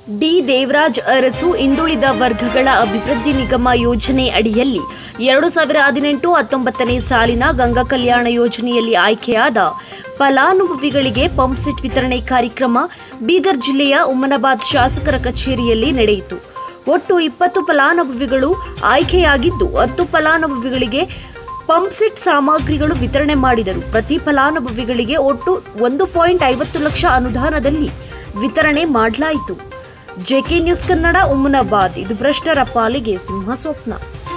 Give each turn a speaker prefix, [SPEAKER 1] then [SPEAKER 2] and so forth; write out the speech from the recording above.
[SPEAKER 1] D Devaraj Arasu ಹಿಂದುಳಿದ ವರ್ಗಗಳ ಅಭಿವೃದ್ಧಿ ನಿಗಮ ಯೋಜನೆ ಅಡಿಯಲ್ಲಿ ಎರಡು ಸಾವಿರ ಹದಿನೆಂಟು ಹತ್ತೊಂಬತ್ತನೇ ಸಾಲಿನ ಗಂಗಾ ಕಲ್ಯಾಣ ಯೋಜನೆಯಲ್ಲಿ ಆಯ್ಕೆಯಾದ ಫಲಾನುಭವಿಗಳಿಗೆ ಪಂಪ್ಸೆಟ್ ವಿತರಣೆ ಕಾರ್ಯಕ್ರಮ ಬೀದರ್ ಜಿಲ್ಲೆಯ ಉಮ್ಮನಾಬಾದ್ ಶಾಸಕರ ಕಚೇರಿಯಲ್ಲಿ ನಡೆಯಿತು ಒಟ್ಟು ಇಪ್ಪತ್ತು ಫಲಾನುಭವಿಗಳು ಆಯ್ಕೆಯಾಗಿದ್ದು ಹತ್ತು ಫಲಾನುಭವಿಗಳಿಗೆ ಪಂಪ್ಸೆಟ್ ಸಾಮಗ್ರಿಗಳು ವಿತರಣೆ ಮಾಡಿದರು ಪ್ರತಿ ಫಲಾನುಭವಿಗಳಿಗೆ ಒಟ್ಟು ಒಂದು ಪಾಯಿಂಟ್ ಐವತ್ತು ಲಕ್ಷ ಅನುದಾನದಲ್ಲಿ ವಿತರಣೆ ಮಾಡಲಾಯಿತು ಜೆಕೆ ನ್ಯೂಸ್ ಕನ್ನಡ ಉಮ್ಮನಾಬಾದ್ ಇದು ಭ್ರಷ್ಟರ ಪಾಲಿಗೆ ಸಿಂಹ ಸ್ವಪ್ನ